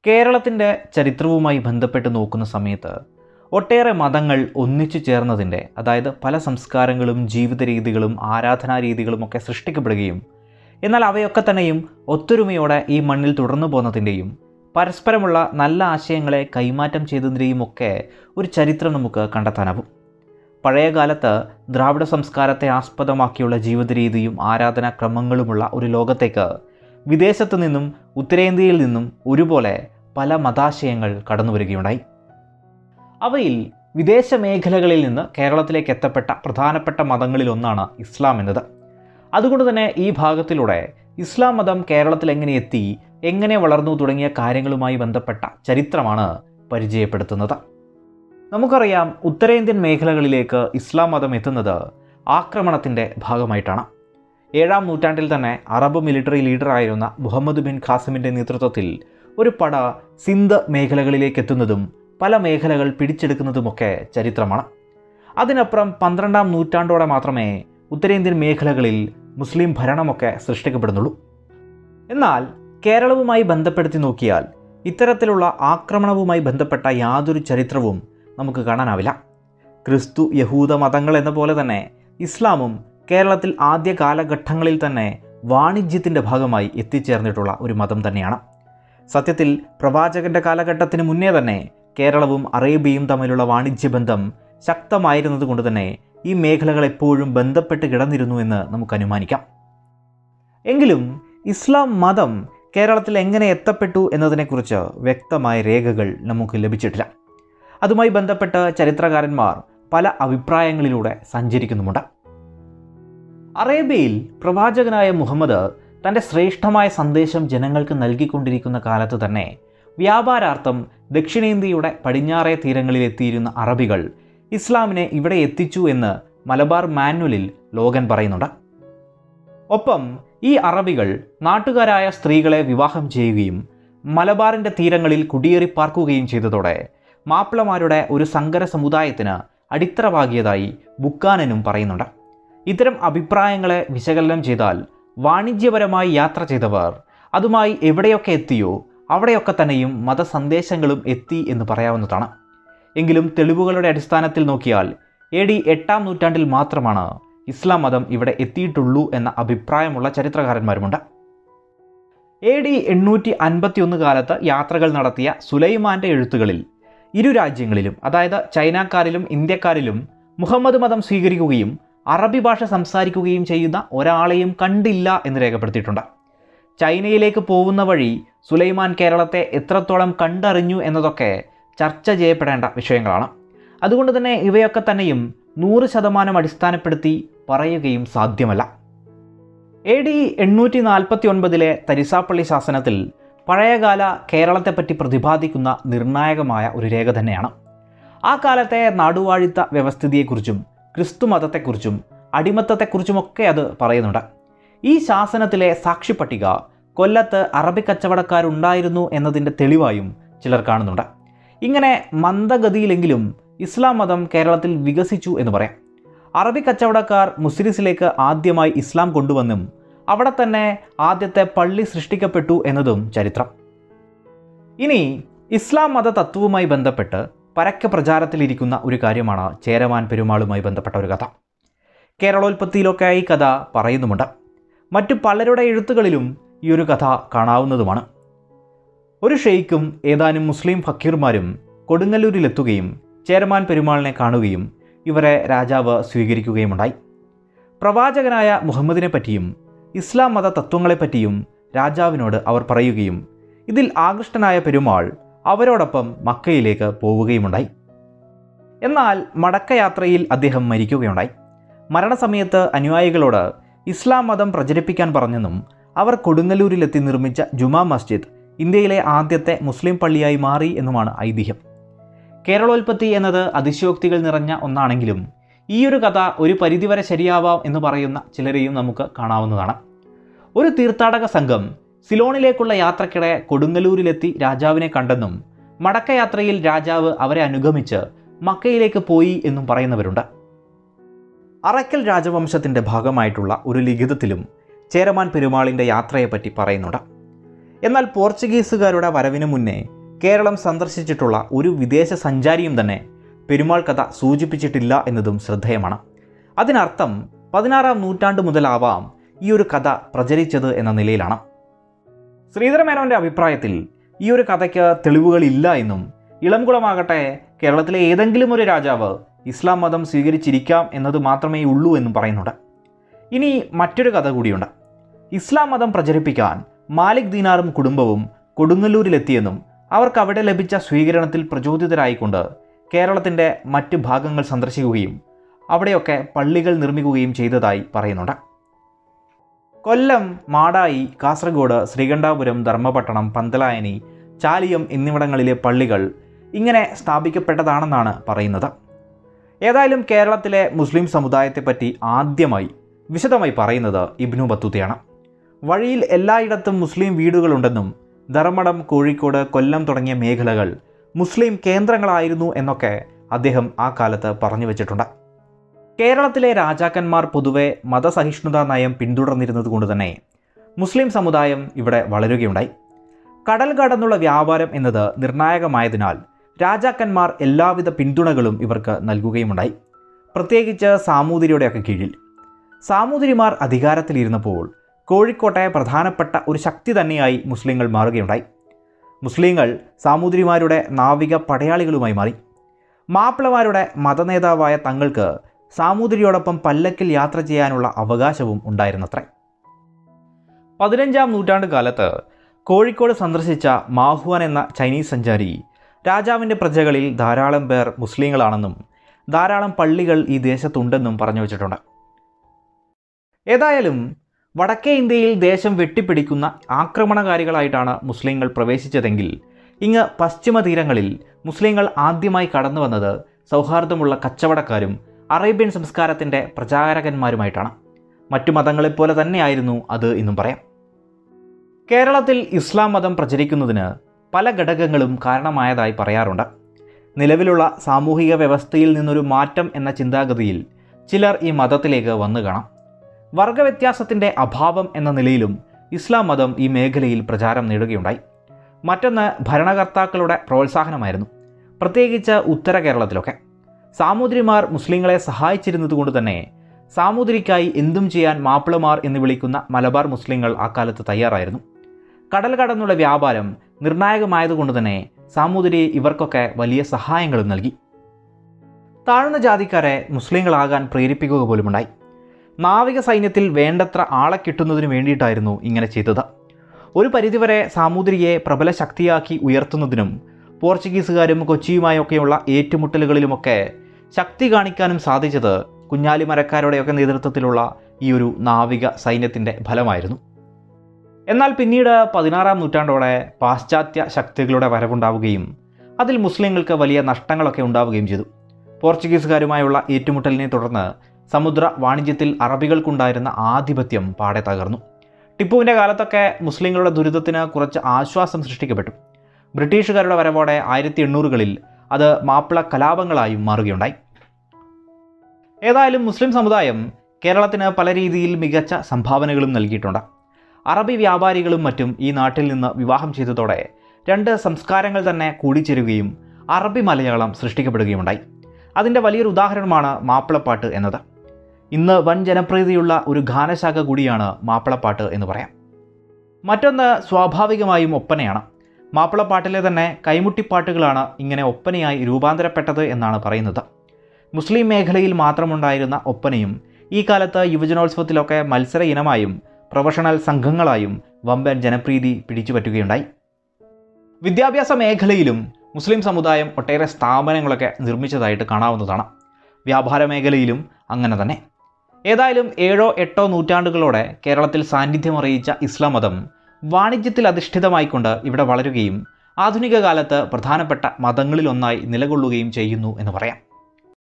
കേരളത്തിൻ്റെ ചരിത്രവുമായി ബന്ധപ്പെട്ട് നോക്കുന്ന സമയത്ത് ഒട്ടേറെ മതങ്ങൾ ഒന്നിച്ചു ചേർന്നതിൻ്റെ അതായത് പല സംസ്കാരങ്ങളും ജീവിത രീതികളും ആരാധനാ രീതികളും ഒക്കെ സൃഷ്ടിക്കപ്പെടുകയും എന്നാൽ അവയൊക്കെ തന്നെയും ഒത്തൊരുമയോടെ ഈ മണ്ണിൽ തുടർന്നു പോകുന്നതിൻ്റെയും പരസ്പരമുള്ള നല്ല ആശയങ്ങളെ കൈമാറ്റം ചെയ്തതിൻ്റെയും ഒക്കെ ഒരു ചരിത്രം നമുക്ക് കണ്ടെത്താനാവും പഴയ കാലത്ത് ദ്രാവിഡ സംസ്കാരത്തെ ആസ്പദമാക്കിയുള്ള ജീവിത രീതിയും ആരാധനാക്രമങ്ങളുമുള്ള ഒരു ലോകത്തേക്ക് വിദേശത്തു നിന്നും ഉത്തരേന്ത്യയിൽ നിന്നും ഒരുപോലെ പല മതാശയങ്ങൾ കടന്നു വരികയുണ്ടായി അവയിൽ വിദേശ മേഖലകളിൽ നിന്ന് കേരളത്തിലേക്ക് എത്തപ്പെട്ട പ്രധാനപ്പെട്ട മതങ്ങളിലൊന്നാണ് ഇസ്ലാം എന്നത് അതുകൊണ്ട് തന്നെ ഈ ഭാഗത്തിലൂടെ ഇസ്ലാം മതം കേരളത്തിൽ എങ്ങനെ എത്തി എങ്ങനെ വളർന്നു തുടങ്ങിയ കാര്യങ്ങളുമായി ബന്ധപ്പെട്ട ചരിത്രമാണ് പരിചയപ്പെടുത്തുന്നത് നമുക്കറിയാം ഉത്തരേന്ത്യൻ മേഖലകളിലേക്ക് ഇസ്ലാം മതം എത്തുന്നത് ആക്രമണത്തിൻ്റെ ഭാഗമായിട്ടാണ് ഏഴാം നൂറ്റാണ്ടിൽ തന്നെ അറബ് മിലിറ്ററി ലീഡറായിരുന്ന മുഹമ്മദ് ബിൻ ഖാസിമിൻ്റെ നേതൃത്വത്തിൽ ഒരു പട സിന്ധ് മേഖലകളിലേക്ക് എത്തുന്നതും പല മേഖലകൾ പിടിച്ചെടുക്കുന്നതുമൊക്കെ ചരിത്രമാണ് അതിനപ്പുറം പന്ത്രണ്ടാം നൂറ്റാണ്ടോടെ മാത്രമേ ഉത്തരേന്ത്യൻ മേഖലകളിൽ മുസ്ലിം ഭരണമൊക്കെ സൃഷ്ടിക്കപ്പെടുന്നുള്ളൂ എന്നാൽ കേരളവുമായി ബന്ധപ്പെടുത്തി നോക്കിയാൽ ഇത്തരത്തിലുള്ള ആക്രമണവുമായി ബന്ധപ്പെട്ട യാതൊരു ചരിത്രവും നമുക്ക് കാണാനാവില്ല ക്രിസ്തു യഹൂദ മതങ്ങൾ എന്ന പോലെ തന്നെ ഇസ്ലാമും കേരളത്തിൽ ആദ്യ കാലഘട്ടങ്ങളിൽ തന്നെ വാണിജ്യത്തിൻ്റെ ഭാഗമായി എത്തിച്ചേർന്നിട്ടുള്ള ഒരു മതം തന്നെയാണ് സത്യത്തിൽ പ്രവാചകന്റെ കാലഘട്ടത്തിന് മുന്നേ തന്നെ കേരളവും അറേബ്യയും തമ്മിലുള്ള വാണിജ്യബന്ധം ശക്തമായിരുന്നത് കൊണ്ട് തന്നെ ഈ മേഖലകൾ എപ്പോഴും ബന്ധപ്പെട്ട് കിടന്നിരുന്നു എന്ന് നമുക്ക് അനുമാനിക്കാം എങ്കിലും ഇസ്ലാം മതം കേരളത്തിൽ എങ്ങനെ എത്തപ്പെട്ടു എന്നതിനെക്കുറിച്ച് വ്യക്തമായ രേഖകൾ നമുക്ക് ലഭിച്ചിട്ടില്ല അതുമായി ബന്ധപ്പെട്ട് ചരിത്രകാരന്മാർ പല അഭിപ്രായങ്ങളിലൂടെ സഞ്ചരിക്കുന്നുമുണ്ട് അറേബ്യയിൽ പ്രവാചകനായ മുഹമ്മദ് തൻ്റെ ശ്രേഷ്ഠമായ സന്ദേശം ജനങ്ങൾക്ക് നൽകിക്കൊണ്ടിരിക്കുന്ന കാലത്ത് തന്നെ വ്യാപാരാർത്ഥം ദക്ഷിണേന്ത്യയുടെ പടിഞ്ഞാറേ തീരങ്ങളിൽ എത്തിയിരുന്ന അറബികൾ ഇസ്ലാമിനെ ഇവിടെ എത്തിച്ചു എന്ന് മലബാർ മാനുവലിൽ ലോകൻ പറയുന്നുണ്ട് ഒപ്പം ഈ അറബികൾ നാട്ടുകാരായ സ്ത്രീകളെ വിവാഹം ചെയ്യുകയും മലബാറിൻ്റെ തീരങ്ങളിൽ കുടിയേറി പാർക്കുകയും ചെയ്തതോടെ മാപ്പിളമാരുടെ ഒരു സങ്കര സമുദായത്തിന് അടിത്തറവാകിയതായി ബുക്കാനനും പറയുന്നുണ്ട് ഇത്തരം അഭിപ്രായങ്ങളെ വിശകലനം ചെയ്താൽ വാണിജ്യപരമായി യാത്ര ചെയ്തവർ അതുമായി എവിടെയൊക്കെ എത്തിയോ അവിടെയൊക്കെ തന്നെയും മതസന്ദേശങ്ങളും എത്തി എന്ന് പറയാവുന്നതാണ് എങ്കിലും തെളിവുകളുടെ അടിസ്ഥാനത്തിൽ നോക്കിയാൽ എ ഡി എട്ടാം നൂറ്റാണ്ടിൽ മാത്രമാണ് ഇസ്ലാം മതം ഇവിടെ എത്തിയിട്ടുള്ളൂ എന്ന അഭിപ്രായമുള്ള ചരിത്രകാരന്മാരുമുണ്ട് എ ഡി എണ്ണൂറ്റി അൻപത്തിയൊന്ന് കാലത്ത് യാത്രകൾ നടത്തിയ സുലൈമാൻ്റെ എഴുത്തുകളിൽ ഇരു രാജ്യങ്ങളിലും അതായത് ചൈനക്കാരിലും ഇന്ത്യക്കാരിലും മുഹമ്മദ് മതം സ്വീകരിക്കുകയും അറബി ഭാഷ സംസാരിക്കുകയും ചെയ്യുന്ന ഒരാളെയും കണ്ടില്ല എന്ന് രേഖപ്പെടുത്തിയിട്ടുണ്ട് ചൈനയിലേക്ക് പോകുന്ന വഴി സുലൈമാൻ കേരളത്തെ എത്രത്തോളം കണ്ടറിഞ്ഞു എന്നതൊക്കെ ചർച്ച ചെയ്യപ്പെടേണ്ട വിഷയങ്ങളാണ് അതുകൊണ്ട് തന്നെ ഇവയൊക്കെ തന്നെയും നൂറ് ശതമാനം അടിസ്ഥാനപ്പെടുത്തി പറയുകയും സാധ്യമല്ല എ ഡി എണ്ണൂറ്റി നാൽപ്പത്തി ഒൻപതിലെ തരിസാപ്പള്ളി ശാസനത്തിൽ പഴയകാല കേരളത്തെപ്പറ്റി പ്രതിപാദിക്കുന്ന നിർണായകമായ ഒരു രേഖ തന്നെയാണ് ആ കാലത്തെ നാടുവാഴിത്ത വ്യവസ്ഥിതിയെക്കുറിച്ചും ക്രിസ്തു മതത്തെക്കുറിച്ചും അടിമത്തത്തെക്കുറിച്ചുമൊക്കെ അത് പറയുന്നുണ്ട് ഈ ശാസനത്തിലെ സാക്ഷിപ്പട്ടിക കൊല്ലത്ത് അറബി കച്ചവടക്കാരുണ്ടായിരുന്നു എന്നതിൻ്റെ തെളിവായും ചിലർ കാണുന്നുണ്ട് ഇങ്ങനെ മന്ദഗതിയിലെങ്കിലും ഇസ്ലാം മതം കേരളത്തിൽ വികസിച്ചു എന്ന് പറയാം അറബി കച്ചവടക്കാർ മുസ്ലിസിലേക്ക് ആദ്യമായി ഇസ്ലാം കൊണ്ടുവന്നും അവിടെ തന്നെ ആദ്യത്തെ പള്ളി സൃഷ്ടിക്കപ്പെട്ടു എന്നതും ചരിത്രം ഇനി ഇസ്ലാം മത തത്വവുമായി ബന്ധപ്പെട്ട് പരക്കെ പ്രചാരത്തിലിരിക്കുന്ന ഒരു കാര്യമാണ് ചേരമാൻ പെരുമാളുമായി ബന്ധപ്പെട്ട ഒരു കഥ കേരളോൽപ്പത്തിയിലൊക്കെ ഈ കഥ പറയുന്നുമുണ്ട് മറ്റു പലരുടെ എഴുത്തുകളിലും ഈ ഒരു കഥ കാണാവുന്നതുമാണ് ഒരു ഷെയ്ഖും ഏതാനും മുസ്ലിം ഫക്കീർമാരും കൊടുങ്ങല്ലൂരിലെത്തുകയും ചേരമാൻ പെരുമാളിനെ കാണുകയും ഇവരെ രാജാവ് സ്വീകരിക്കുകയുമുണ്ടായി പ്രവാചകനായ മുഹമ്മദിനെ പറ്റിയും ഇസ്ലാം മത തത്വങ്ങളെപ്പറ്റിയും രാജാവിനോട് അവർ പറയുകയും ഇതിൽ ആകൃഷ്ടനായ പെരുമാൾ അവരോടൊപ്പം മക്കയിലേക്ക് പോവുകയുമുണ്ടായി എന്നാൽ മടക്കയാത്രയിൽ അദ്ദേഹം മരിക്കുകയുണ്ടായി മരണസമയത്ത് അനുയായികളോട് ഇസ്ലാം മതം പ്രചരിപ്പിക്കാൻ പറഞ്ഞെന്നും അവർ കൊടുങ്ങല്ലൂരിലെത്തി നിർമ്മിച്ച ജുമാ മസ്ജിദ് ഇന്ത്യയിലെ ആദ്യത്തെ മുസ്ലിം പള്ളിയായി മാറി എന്നുമാണ് ഐതിഹ്യം കേരളോൽപ്പത്തി എന്നത് അതിശയോക്തികൾ നിറഞ്ഞ ഒന്നാണെങ്കിലും ഈ ഒരു കഥ ഒരു പരിധിവരെ ശരിയാവാം എന്ന് പറയുന്ന ചിലരെയും നമുക്ക് കാണാവുന്നതാണ് ഒരു തീർത്ഥാടക സംഘം സിലോണിലേക്കുള്ള യാത്രക്കിടെ കൊടുങ്ങല്ലൂരിലെത്തി രാജാവിനെ കണ്ടെന്നും മടക്കയാത്രയിൽ രാജാവ് അവരെ അനുഗമിച്ച് മക്കയിലേക്ക് പോയി എന്നും പറയുന്നവരുണ്ട് അറയ്ക്കൽ രാജവംശത്തിൻ്റെ ഭാഗമായിട്ടുള്ള ഒരു ലിഖിതത്തിലും ചേരമാൻ പെരുമാളിൻ്റെ യാത്രയെപ്പറ്റി പറയുന്നുണ്ട് എന്നാൽ പോർച്ചുഗീസുകാരുടെ വരവിന് മുന്നേ കേരളം സന്ദർശിച്ചിട്ടുള്ള ഒരു വിദേശ സഞ്ചാരിയും തന്നെ പെരുമാൾ കഥ സൂചിപ്പിച്ചിട്ടില്ല എന്നതും ശ്രദ്ധേയമാണ് അതിനർത്ഥം പതിനാറാം നൂറ്റാണ്ട് മുതലാവാം ഈ ഒരു കഥ പ്രചരിച്ചത് എന്ന നിലയിലാണ് ശ്രീധരമേനോൻ്റെ അഭിപ്രായത്തിൽ ഈ ഒരു കഥയ്ക്ക് തെളിവുകളില്ല എന്നും ഇളംകുളമാകട്ടെ കേരളത്തിലെ ഏതെങ്കിലും ഒരു രാജാവ് ഇസ്ലാം മതം സ്വീകരിച്ചിരിക്കാം എന്നത് മാത്രമേ ഉള്ളൂ എന്നും പറയുന്നുണ്ട് ഇനി മറ്റൊരു കഥ കൂടിയുണ്ട് ഇസ്ലാം മതം പ്രചരിപ്പിക്കാൻ മാലിക് ദീനാറും കുടുംബവും കൊടുങ്ങല്ലൂരിലെത്തിയെന്നും അവർക്ക് അവിടെ ലഭിച്ച സ്വീകരണത്തിൽ പ്രചോദിതരായിക്കൊണ്ട് കേരളത്തിൻ്റെ മറ്റ് ഭാഗങ്ങൾ സന്ദർശിക്കുകയും അവിടെയൊക്കെ പള്ളികൾ നിർമ്മിക്കുകയും ചെയ്തതായി പറയുന്നുണ്ട് കൊല്ലം മാടായി കാസർഗോഡ് ശ്രീകണ്ഠാപുരം ധർമ്മപട്ടണം പന്തലായനി ചാലിയം എന്നിവിടങ്ങളിലെ പള്ളികൾ ഇങ്ങനെ സ്ഥാപിക്കപ്പെട്ടതാണെന്നാണ് പറയുന്നത് ഏതായാലും കേരളത്തിലെ മുസ്ലിം സമുദായത്തെപ്പറ്റി ആദ്യമായി വിശദമായി പറയുന്നത് ഇബ്നു ബത്തുതയാണ് വഴിയിൽ എല്ലായിടത്തും മുസ്ലിം വീടുകളുണ്ടെന്നും ധർമ്മടം കോഴിക്കോട് കൊല്ലം തുടങ്ങിയ മേഖലകൾ മുസ്ലിം കേന്ദ്രങ്ങളായിരുന്നു എന്നൊക്കെ അദ്ദേഹം ആ കാലത്ത് പറഞ്ഞു വച്ചിട്ടുണ്ട് കേരളത്തിലെ രാജാക്കന്മാർ പൊതുവെ മതസഹിഷ്ണുതാ നയം പിന്തുടർന്നിരുന്നത് കൊണ്ട് തന്നെ മുസ്ലിം സമുദായം ഇവിടെ വളരുകയുണ്ടായി കടൽ കടന്നുള്ള വ്യാപാരം എന്നത് നിർണായകമായതിനാൽ രാജാക്കന്മാർ എല്ലാവിധ പിന്തുണകളും ഇവർക്ക് നൽകുകയുമുണ്ടായി പ്രത്യേകിച്ച് സാമൂതിരിയുടെയൊക്കെ കീഴിൽ സാമൂതിരിമാർ അധികാരത്തിലിരുന്നപ്പോൾ കോഴിക്കോട്ടെ പ്രധാനപ്പെട്ട ഒരു ശക്തി തന്നെയായി മുസ്ലിങ്ങൾ മാറുകയുണ്ടായി മുസ്ലിങ്ങൾ സാമൂതിരിമാരുടെ നാവിക പടയാളികളുമായി മാറി മാപ്പിളമാരുടെ മതനേതാവായ തങ്ങൾക്ക് സാമൂതിരിയോടൊപ്പം പല്ലക്കിൽ യാത്ര ചെയ്യാനുള്ള അവകാശവും ഉണ്ടായിരുന്നത്രേ പതിനഞ്ചാം നൂറ്റാണ്ട് കാലത്ത് കോഴിക്കോട് സന്ദർശിച്ച മാഹുവാൻ എന്ന ചൈനീസ് സഞ്ചാരി രാജാവിൻ്റെ പ്രജകളിൽ ധാരാളം പേർ മുസ്ലിങ്ങളാണെന്നും ധാരാളം പള്ളികൾ ഈ ദേശത്തുണ്ടെന്നും പറഞ്ഞു വച്ചിട്ടുണ്ട് ഏതായാലും വടക്കേ ഇന്ത്യയിൽ ദേശം വെട്ടിപ്പിടിക്കുന്ന ആക്രമണകാരികളായിട്ടാണ് മുസ്ലിങ്ങൾ പ്രവേശിച്ചതെങ്കിൽ ഇങ്ങ് പശ്ചിമ തീരങ്ങളിൽ മുസ്ലിങ്ങൾ ആദ്യമായി കടന്നു വന്നത് സൗഹാർദ്ദമുള്ള കച്ചവടക്കാരും അറേബ്യൻ സംസ്കാരത്തിൻ്റെ പ്രചാരകന്മാരുമായിട്ടാണ് മറ്റു മതങ്ങളെപ്പോലെ തന്നെയായിരുന്നു അത് എന്നും പറയാം കേരളത്തിൽ ഇസ്ലാം മതം പ്രചരിക്കുന്നതിന് പല ഘടകങ്ങളും കാരണമായതായി പറയാറുണ്ട് നിലവിലുള്ള സാമൂഹിക വ്യവസ്ഥയിൽ നിന്നൊരു മാറ്റം എന്ന ചിന്താഗതിയിൽ ചിലർ ഈ മതത്തിലേക്ക് വന്നു കാണാം വർഗവ്യത്യാസത്തിൻ്റെ അഭാവം എന്ന നിലയിലും ഇസ്ലാം മതം ഈ മേഖലയിൽ പ്രചാരം നേടുകയുണ്ടായി മറ്റൊന്ന് ഭരണകർത്താക്കളുടെ പ്രോത്സാഹനമായിരുന്നു പ്രത്യേകിച്ച് ഉത്തര കേരളത്തിലൊക്കെ സാമൂതിരിമാർ മുസ്ലിങ്ങളെ സഹായിച്ചിരുന്നതുകൊണ്ട് തന്നെ സാമൂതിരിക്കായി എന്തും ചെയ്യാൻ മാപ്പിളമാർ എന്ന് വിളിക്കുന്ന മലബാർ മുസ്ലിങ്ങൾ അക്കാലത്ത് തയ്യാറായിരുന്നു കടൽ കടന്നുള്ള വ്യാപാരം നിർണായകമായതുകൊണ്ട് തന്നെ സാമൂതിരി ഇവർക്കൊക്കെ വലിയ സഹായങ്ങളും നൽകി താഴ്ന്ന ജാതിക്കാരെ മുസ്ലിങ്ങളാകാൻ പ്രേരിപ്പിക്കുക പോലുമുണ്ടായി നാവിക സൈന്യത്തിൽ വേണ്ടത്ര ആളെ കിട്ടുന്നതിന് വേണ്ടിയിട്ടായിരുന്നു ഇങ്ങനെ ചെയ്തത് ഒരു പരിധിവരെ സാമൂതിരിയെ പ്രബല ശക്തിയാക്കി ഉയർത്തുന്നതിനും പോർച്ചുഗീസുകാരും കൊച്ചിയുമായൊക്കെയുള്ള ഏറ്റുമുട്ടലുകളിലുമൊക്കെ ശക്തി കാണിക്കാനും സാധിച്ചത് കുഞ്ഞാലി മരക്കാരുടെയൊക്കെ നേതൃത്വത്തിലുള്ള ഈ ഒരു നാവിക സൈന്യത്തിൻ്റെ ഫലമായിരുന്നു എന്നാൽ പിന്നീട് പതിനാറാം നൂറ്റാണ്ടോടെ പാശ്ചാത്യ ശക്തികളുടെ വരവുണ്ടാവുകയും അതിൽ മുസ്ലിങ്ങൾക്ക് വലിയ നഷ്ടങ്ങളൊക്കെ ഉണ്ടാവുകയും ചെയ്തു പോർച്ചുഗീസുകാരുമായുള്ള ഏറ്റുമുട്ടലിനെ തുടർന്ന് സമുദ്ര വാണിജ്യത്തിൽ അറബികൾക്കുണ്ടായിരുന്ന ആധിപത്യം പാടെ തകർന്നു ടിപ്പുവിൻ്റെ കാലത്തൊക്കെ മുസ്ലിങ്ങളുടെ ദുരിതത്തിന് കുറച്ച് ആശ്വാസം സൃഷ്ടിക്കപ്പെട്ടു ബ്രിട്ടീഷുകാരുടെ വരവോടെ ആയിരത്തി എണ്ണൂറുകളിൽ അത് മാപ്പിള കലാപങ്ങളായും മാറുകയുണ്ടായി ഏതായാലും മുസ്ലിം സമുദായം കേരളത്തിന് പല രീതിയിൽ മികച്ച സംഭാവനകളും നൽകിയിട്ടുണ്ട് അറബി വ്യാപാരികളും മറ്റും ഈ നാട്ടിൽ നിന്ന് വിവാഹം ചെയ്തതോടെ രണ്ട് സംസ്കാരങ്ങൾ തന്നെ കൂടിച്ചേരുകയും അറബി മലയാളം സൃഷ്ടിക്കപ്പെടുകയുണ്ടായി അതിൻ്റെ വലിയൊരു ഉദാഹരണമാണ് മാപ്പിളപ്പാട്ട് എന്നത് ഇന്ന് വൻ ജനപ്രീതിയുള്ള ഒരു ഗാനശാഖ കൂടിയാണ് മാപ്പിളപ്പാട്ട് എന്ന് പറയാം മറ്റൊന്ന് സ്വാഭാവികമായും ഒപ്പനയാണ് മാപ്പിളപ്പാട്ടിലെ തന്നെ കൈമുട്ടിപ്പാട്ടുകളാണ് ഇങ്ങനെ ഒപ്പനയായി രൂപാന്തരപ്പെട്ടത് എന്നാണ് പറയുന്നത് മുസ്ലിം മേഖലയിൽ മാത്രമുണ്ടായിരുന്ന ഒപ്പനയും ഈ കാലത്ത് യുവജനോത്സവത്തിലൊക്കെ മത്സര ഇനമായും പ്രൊഫഷണൽ സംഘങ്ങളായും വമ്പൻ ജനപ്രീതി പിടിച്ചുപറ്റുകയുണ്ടായി വിദ്യാഭ്യാസ മേഖലയിലും മുസ്ലിം സമുദായം ഒട്ടേറെ സ്ഥാപനങ്ങളൊക്കെ നിർമ്മിച്ചതായിട്ട് കാണാവുന്നതാണ് വ്യാപാര മേഖലയിലും അങ്ങനെ തന്നെ ഏതായാലും ഏഴോ എട്ടോ നൂറ്റാണ്ടുകളോടെ കേരളത്തിൽ സാന്നിധ്യം അറിയിച്ച ഇസ്ലാം മതം വാണിജ്യത്തിൽ അധിഷ്ഠിതമായിക്കൊണ്ട് ഇവിടെ വളരുകയും ആധുനിക കാലത്ത് പ്രധാനപ്പെട്ട മതങ്ങളിലൊന്നായി നിലകൊള്ളുകയും ചെയ്യുന്നു എന്ന് പറയാം